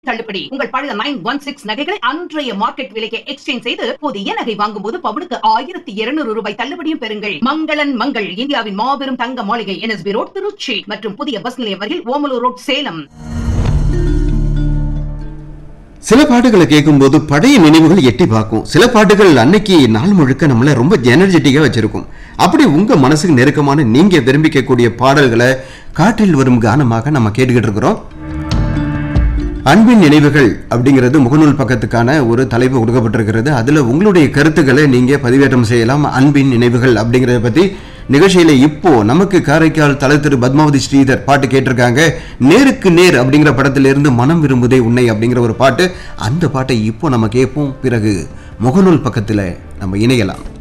தள்ளுபடி உங்கள் பழைய நைன் ஒன் சிக்ஸ் நகைகளை அன்றைய மார்க்கெட் விலைக்கு எக்ஸ்சேஞ்ச் செய்து புதிய நகை வாங்கும் போது பவுனுக்கு ஆயிரத்தி இருநூறு ரூபாய் தள்ளுபடியும் பெறுங்கள் மங்களன் மங்கள் இந்தியாவின் மாபெரும் தங்க மாளிகை என்எஸ்பி ரோட் திருச்சி மற்றும் புதிய பஸ் நிலையம் வரையில் ஓமலூர் ரோட் சேலம் சில பாட்டுகளை கேட்கும்போது பழைய நினைவுகள் எட்டி பார்க்கும் சில பாட்டுகள் அன்னைக்கு நாள் முழுக்க நம்மள ரொம்ப எனர்ஜெட்டிக்காக வச்சிருக்கும் அப்படி உங்க மனசுக்கு நெருக்கமான நீங்க விரும்பிக்கக்கூடிய பாடல்களை காற்றில் வரும் கானமாக நம்ம கேட்டுக்கிட்டு இருக்கிறோம் அன்பின் நினைவுகள் அப்படிங்கிறது முகநூல் பக்கத்துக்கான ஒரு தலைப்பு கொடுக்கப்பட்டிருக்கிறது அதுல உங்களுடைய கருத்துக்களை நீங்க பதிவேற்றம் செய்யலாம் அன்பின் நினைவுகள் அப்படிங்கறத பத்தி நிகழ்ச்சியில இப்போ நமக்கு காரைக்கால் தலை திரு பத்மாவதி ஸ்ரீதர் பாட்டு கேட்டிருக்காங்க நேருக்கு நேர் அப்படிங்கிற படத்திலிருந்து மனம் விரும்புதே உன்னை அப்படிங்கிற ஒரு பாட்டு அந்த பாட்டை இப்போ நம்ம கேட்போம் பிறகு முகநூல் பக்கத்துல நம்ம இணையலாம்